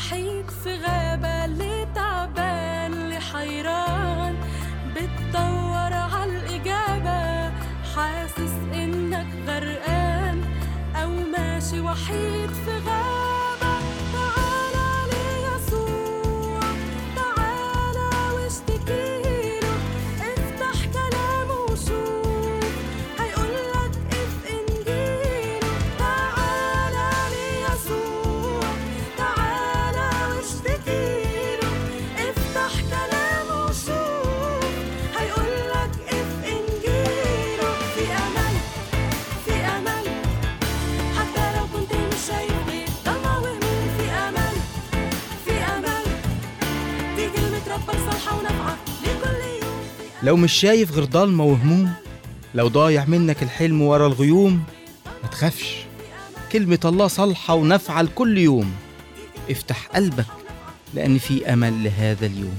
وحيد في غابة اللي تعبان اللي حيران بتدور عالإجابة حاسس إنك غرقان أو ماشي وحيد في غابة تعالى ليسوع تعالى واشتكيله افتح كلامه وشوف هيقولك اف انجيله تعالى ليسوع تعالى واشتكيله افتح كلامه وشوف هيقولك اف انجيله في امل في امل حتى لو كنت مش شايف غير ضلمة وهموم في امل في امل دي كلمة ربك صالحة ونافعة لكل يوم لو مش شايف غير ضلمة وهموم لو ضايع منك الحلم ورا الغيوم ما تخافش كلمة الله صالحة ونافعة لكل يوم افتح قلبك لأن في أمل لهذا اليوم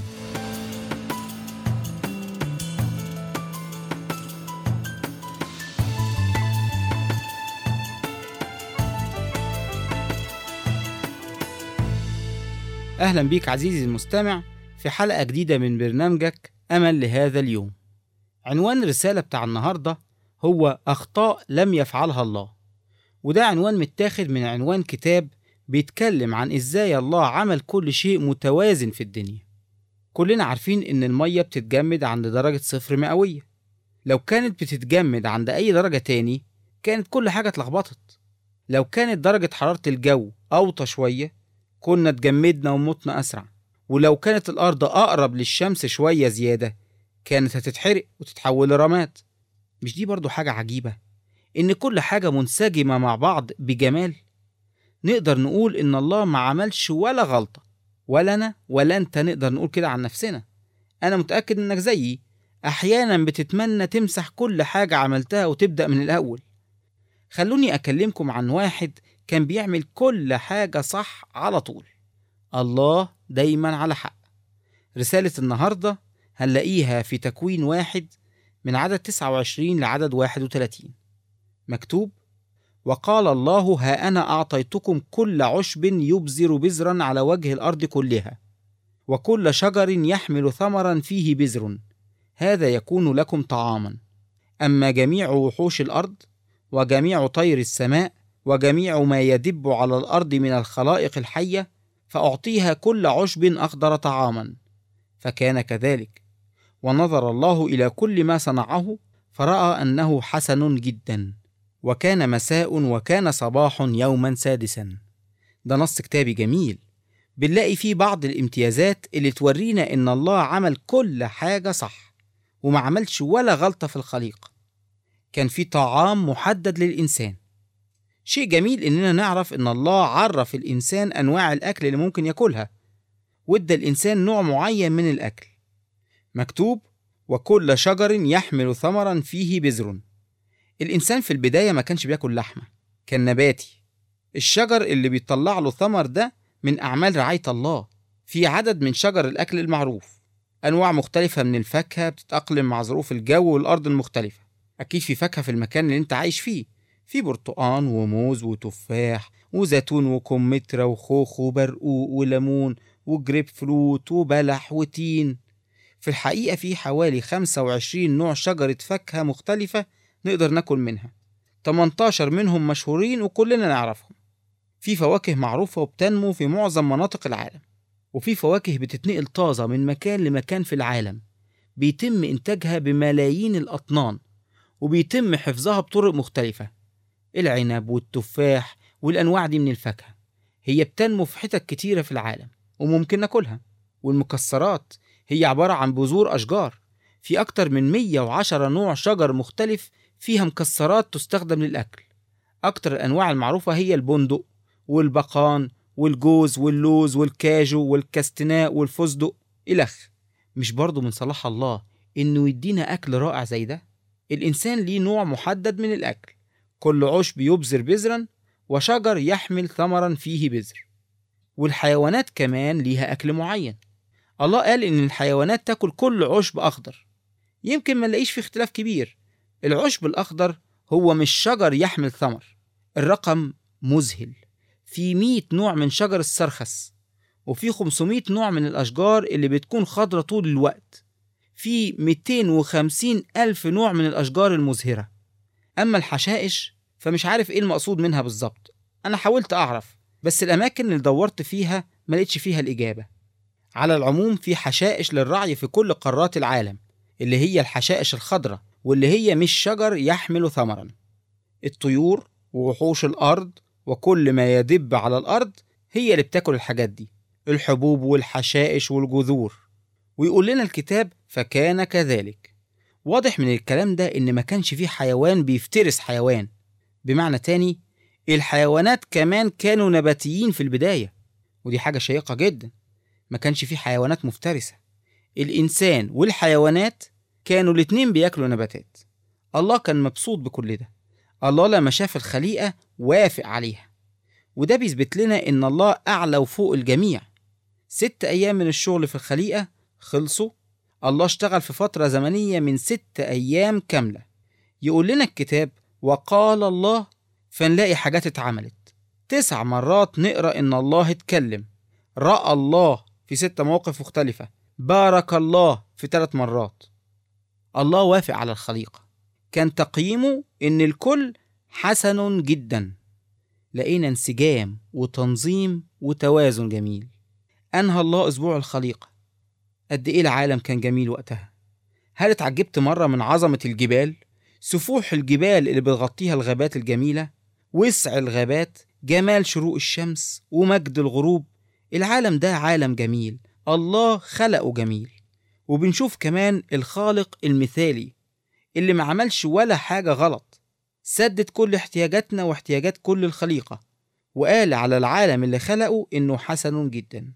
أهلا بيك عزيزي المستمع في حلقة جديدة من برنامجك أمل لهذا اليوم عنوان الرسالة بتاع النهاردة هو أخطاء لم يفعلها الله وده عنوان متاخد من عنوان كتاب بيتكلم عن إزاي الله عمل كل شيء متوازن في الدنيا كلنا عارفين إن المية بتتجمد عند درجة صفر مئوية لو كانت بتتجمد عند أي درجة تاني كانت كل حاجة اتلخبطت لو كانت درجة حرارة الجو أوطى شوية كنا اتجمدنا ومتنا أسرع ولو كانت الأرض أقرب للشمس شوية زيادة كانت هتتحرق وتتحول لرماد مش دي برضو حاجة عجيبة إن كل حاجة منسجمة مع بعض بجمال نقدر نقول إن الله ما عملش ولا غلطة ولا أنا ولا أنت نقدر نقول كده عن نفسنا أنا متأكد إنك زيي أحيانا بتتمنى تمسح كل حاجة عملتها وتبدأ من الأول خلوني أكلمكم عن واحد كان بيعمل كل حاجة صح على طول الله دايما على حق رسالة النهاردة هنلاقيها في تكوين واحد من عدد 29 لعدد 31 مكتوب وقال الله ها أنا أعطيتكم كل عشب يبزر بزرا على وجه الأرض كلها وكل شجر يحمل ثمرا فيه بزر هذا يكون لكم طعاما أما جميع وحوش الأرض وجميع طير السماء وجميع ما يدب على الأرض من الخلائق الحية فأعطيها كل عشب أخضر طعاما فكان كذلك ونظر الله إلى كل ما صنعه فرأى أنه حسن جدا وكان مساء وكان صباح يوما سادسا ده نص كتابي جميل بنلاقي فيه بعض الامتيازات اللي تورينا إن الله عمل كل حاجة صح وما عملش ولا غلطة في الخليقة كان في طعام محدد للإنسان شيء جميل إننا نعرف إن الله عرف الإنسان أنواع الأكل اللي ممكن ياكلها وادى الإنسان نوع معين من الأكل مكتوب وكل شجر يحمل ثمرا فيه بذر الإنسان في البداية ما كانش بياكل لحمة كان نباتي الشجر اللي بيطلع له ثمر ده من أعمال رعاية الله في عدد من شجر الأكل المعروف أنواع مختلفة من الفاكهة بتتأقلم مع ظروف الجو والأرض المختلفة أكيد في فاكهة في المكان اللي أنت عايش فيه في برتقان وموز وتفاح وزيتون وكمثرى وخوخ وبرقوق وليمون وجريب فروت وبلح وتين في الحقيقة في حوالي 25 نوع شجرة فاكهة مختلفة نقدر ناكل منها 18 منهم مشهورين وكلنا نعرفهم في فواكه معروفة وبتنمو في معظم مناطق العالم وفي فواكه بتتنقل طازة من مكان لمكان في العالم بيتم إنتاجها بملايين الأطنان وبيتم حفظها بطرق مختلفة العنب والتفاح والأنواع دي من الفاكهة هي بتنمو في حتت كتيرة في العالم وممكن ناكلها والمكسرات هي عبارة عن بذور أشجار في أكتر من 110 نوع شجر مختلف فيها مكسرات تستخدم للأكل أكتر الأنواع المعروفة هي البندق والبقان والجوز واللوز والكاجو والكاستناء والفستق إلخ مش برضه من صلاح الله إنه يدينا أكل رائع زي ده الإنسان ليه نوع محدد من الأكل كل عشب يبذر بذرا وشجر يحمل ثمرا فيه بذر والحيوانات كمان ليها أكل معين الله قال إن الحيوانات تاكل كل عشب أخضر يمكن ما نلاقيش في اختلاف كبير العشب الأخضر هو مش شجر يحمل ثمر الرقم مذهل في 100 نوع من شجر السرخس وفي 500 نوع من الأشجار اللي بتكون خضرة طول الوقت في 250 ألف نوع من الأشجار المزهرة أما الحشائش فمش عارف إيه المقصود منها بالظبط أنا حاولت أعرف بس الأماكن اللي دورت فيها ما لقيتش فيها الإجابة على العموم في حشائش للرعي في كل قارات العالم اللي هي الحشائش الخضراء واللي هي مش شجر يحمل ثمرا الطيور ووحوش الأرض وكل ما يدب على الأرض هي اللي بتاكل الحاجات دي الحبوب والحشائش والجذور ويقول لنا الكتاب فكان كذلك واضح من الكلام ده إن ما كانش فيه حيوان بيفترس حيوان بمعنى تاني الحيوانات كمان كانوا نباتيين في البداية ودي حاجة شيقة جدا ما كانش فيه حيوانات مفترسة الإنسان والحيوانات كانوا الاتنين بياكلوا نباتات الله كان مبسوط بكل ده الله لما شاف الخليقة وافق عليها وده بيثبت لنا إن الله أعلى وفوق الجميع ست أيام من الشغل في الخليقة خلصوا الله اشتغل في فترة زمنية من ست أيام كاملة يقول لنا الكتاب وقال الله فنلاقي حاجات اتعملت تسع مرات نقرأ إن الله اتكلم رأى الله في ست مواقف مختلفة بارك الله في ثلاث مرات الله وافق على الخليقة كان تقييمه إن الكل حسن جدا لقينا انسجام وتنظيم وتوازن جميل أنهى الله أسبوع الخليقة قد إيه العالم كان جميل وقتها هل اتعجبت مرة من عظمة الجبال سفوح الجبال اللي بتغطيها الغابات الجميلة وسع الغابات جمال شروق الشمس ومجد الغروب العالم ده عالم جميل الله خلقه جميل وبنشوف كمان الخالق المثالي اللي ما عملش ولا حاجة غلط سدد كل احتياجاتنا واحتياجات كل الخليقة وقال على العالم اللي خلقه إنه حسن جدا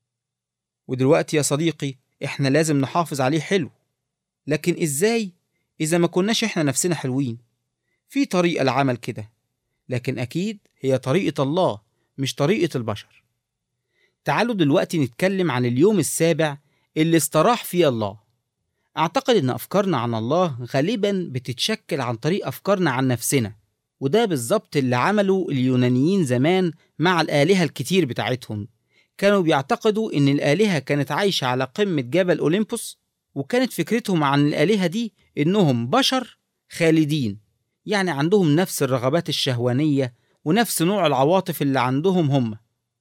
ودلوقتي يا صديقي إحنا لازم نحافظ عليه حلو لكن إزاي إذا ما كناش إحنا نفسنا حلوين في طريقة لعمل كده لكن أكيد هي طريقة الله مش طريقة البشر تعالوا دلوقتي نتكلم عن اليوم السابع اللي استراح فيه الله أعتقد إن أفكارنا عن الله غالبا بتتشكل عن طريق أفكارنا عن نفسنا وده بالظبط اللي عمله اليونانيين زمان مع الآلهة الكتير بتاعتهم كانوا بيعتقدوا إن الآلهة كانت عايشة على قمة جبل أوليمبوس وكانت فكرتهم عن الآلهة دي إنهم بشر خالدين يعني عندهم نفس الرغبات الشهوانية ونفس نوع العواطف اللي عندهم هم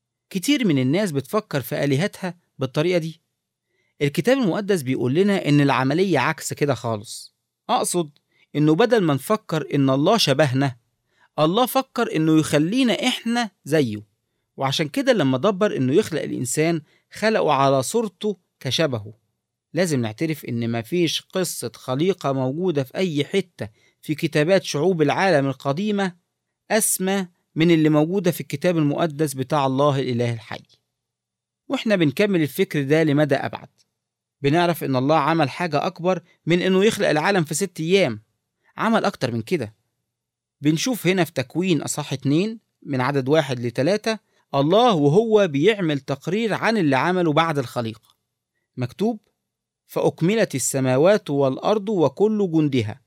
كتير من الناس بتفكر في آلهتها بالطريقة دي الكتاب المقدس بيقول لنا إن العملية عكس كده خالص أقصد إنه بدل ما نفكر إن الله شبهنا الله فكر إنه يخلينا إحنا زيه وعشان كده لما دبر إنه يخلق الإنسان خلقه على صورته كشبهه لازم نعترف إن مفيش قصة خليقة موجودة في أي حتة في كتابات شعوب العالم القديمة أسمى من اللي موجودة في الكتاب المقدس بتاع الله الإله الحي وإحنا بنكمل الفكر ده لمدى أبعد بنعرف إن الله عمل حاجة أكبر من إنه يخلق العالم في ست أيام عمل أكتر من كده بنشوف هنا في تكوين أصح اتنين من عدد واحد لتلاتة الله وهو بيعمل تقرير عن اللي عمله بعد الخليقة مكتوب فأكملت السماوات والأرض وكل جندها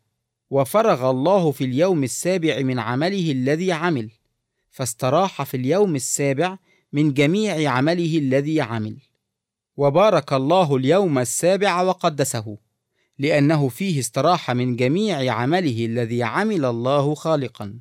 وفرغ الله في اليوم السابع من عمله الذي عمل فاستراح في اليوم السابع من جميع عمله الذي عمل وبارك الله اليوم السابع وقدسه لانه فيه استراح من جميع عمله الذي عمل الله خالقا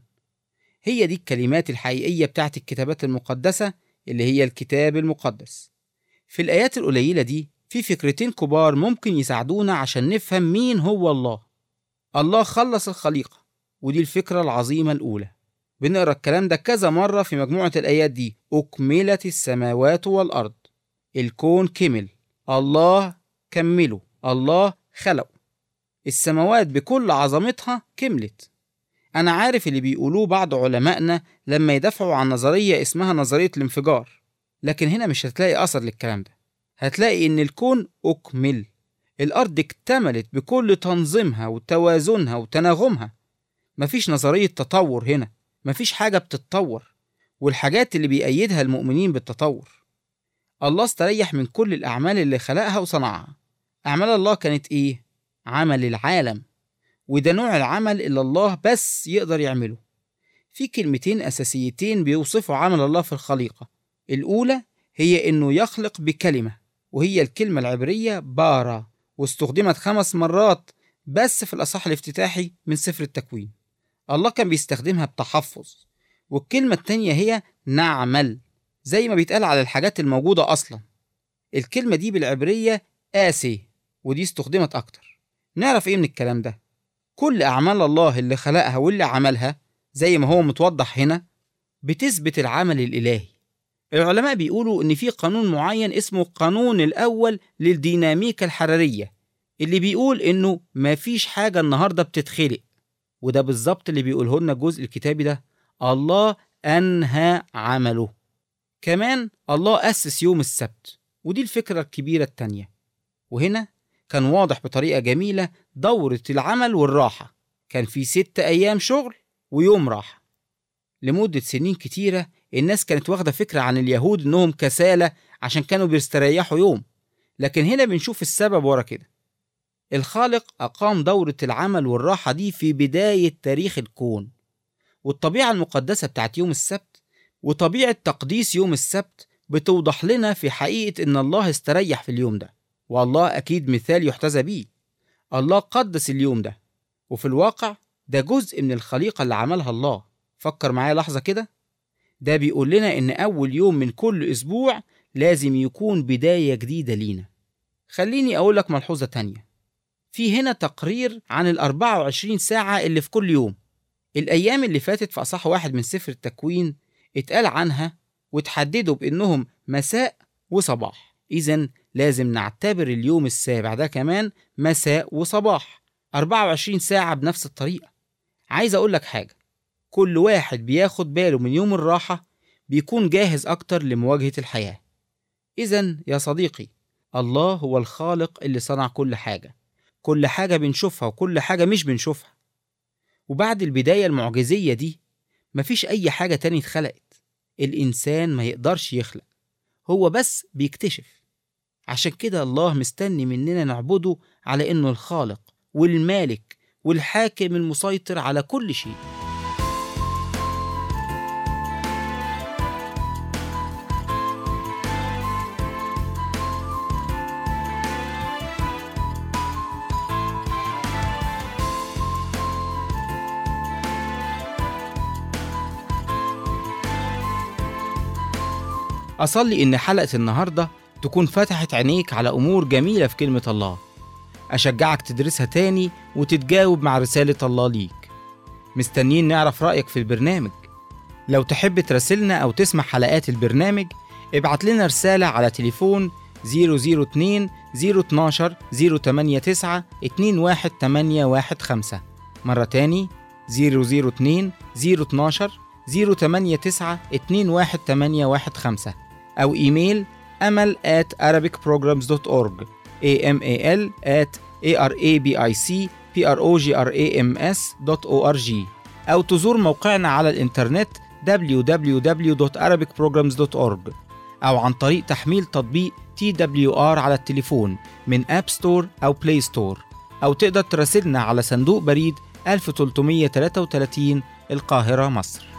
هي دي الكلمات الحقيقيه بتاعت الكتابات المقدسه اللي هي الكتاب المقدس في الايات القليله دي في فكرتين كبار ممكن يساعدونا عشان نفهم مين هو الله الله خلص الخليقه ودي الفكره العظيمه الاولى بنقرا الكلام ده كذا مره في مجموعه الايات دي اكملت السماوات والارض الكون كمل الله كمله الله خلقه السماوات بكل عظمتها كملت أنا عارف اللي بيقولوه بعض علمائنا لما يدافعوا عن نظرية اسمها نظرية الانفجار لكن هنا مش هتلاقي أثر للكلام ده هتلاقي إن الكون أكمل الأرض اكتملت بكل تنظيمها وتوازنها وتناغمها مفيش نظرية تطور هنا مفيش حاجة بتتطور والحاجات اللي بيأيدها المؤمنين بالتطور الله استريح من كل الأعمال اللي خلقها وصنعها أعمال الله كانت إيه؟ عمل العالم وده نوع العمل اللي الله بس يقدر يعمله في كلمتين أساسيتين بيوصفوا عمل الله في الخليقة الأولى هي إنه يخلق بكلمة وهي الكلمة العبرية بارا واستخدمت خمس مرات بس في الأصح الافتتاحي من سفر التكوين الله كان بيستخدمها بتحفظ والكلمة التانية هي نعمل زي ما بيتقال على الحاجات الموجودة أصلا الكلمة دي بالعبرية آسي ودي استخدمت أكتر نعرف إيه من الكلام ده كل أعمال الله اللي خلقها واللي عملها زي ما هو متوضح هنا بتثبت العمل الإلهي العلماء بيقولوا إن في قانون معين اسمه القانون الأول للديناميكا الحرارية اللي بيقول إنه مفيش حاجة النهاردة بتتخلق وده بالظبط اللي بيقوله لنا الجزء الكتابي ده الله أنهى عمله كمان الله أسس يوم السبت ودي الفكرة الكبيرة التانية وهنا كان واضح بطريقة جميلة دورة العمل والراحة كان في ست أيام شغل ويوم راحة لمدة سنين كتيرة الناس كانت واخدة فكرة عن اليهود إنهم كسالى عشان كانوا بيستريحوا يوم لكن هنا بنشوف السبب ورا كده الخالق أقام دورة العمل والراحة دي في بداية تاريخ الكون والطبيعة المقدسة بتاعت يوم السبت وطبيعة تقديس يوم السبت بتوضح لنا في حقيقة إن الله استريح في اليوم ده والله أكيد مثال يحتذى بيه الله قدس اليوم ده وفي الواقع ده جزء من الخليقة اللي عملها الله فكر معايا لحظة كده ده بيقول لنا إن أول يوم من كل أسبوع لازم يكون بداية جديدة لينا خليني أقول لك ملحوظة تانية في هنا تقرير عن ال 24 ساعة اللي في كل يوم الأيام اللي فاتت في أصح واحد من سفر التكوين اتقال عنها وتحددوا بإنهم مساء وصباح إذا لازم نعتبر اليوم السابع ده كمان مساء وصباح 24 ساعة بنفس الطريقة عايز أقول لك حاجة كل واحد بياخد باله من يوم الراحة بيكون جاهز أكتر لمواجهة الحياة إذا يا صديقي الله هو الخالق اللي صنع كل حاجة كل حاجة بنشوفها وكل حاجة مش بنشوفها وبعد البداية المعجزية دي مفيش أي حاجة تاني اتخلقت الإنسان ما يقدرش يخلق هو بس بيكتشف عشان كده الله مستني مننا نعبده على إنه الخالق والمالك والحاكم المسيطر على كل شيء أصلي إن حلقة النهاردة تكون فتحت عينيك على أمور جميلة في كلمة الله أشجعك تدرسها تاني وتتجاوب مع رسالة الله ليك مستنيين نعرف رأيك في البرنامج لو تحب تراسلنا أو تسمع حلقات البرنامج ابعت لنا رسالة على تليفون 002 012 089 21815 مرة تاني 002 012 089 21815 أو إيميل أمل at arabicprograms.org amal at arabicprograms.org أو تزور موقعنا على الإنترنت www.arabicprograms.org أو عن طريق تحميل تطبيق TWR على التليفون من أب ستور أو بلاي ستور أو تقدر تراسلنا على صندوق بريد 1333 القاهرة مصر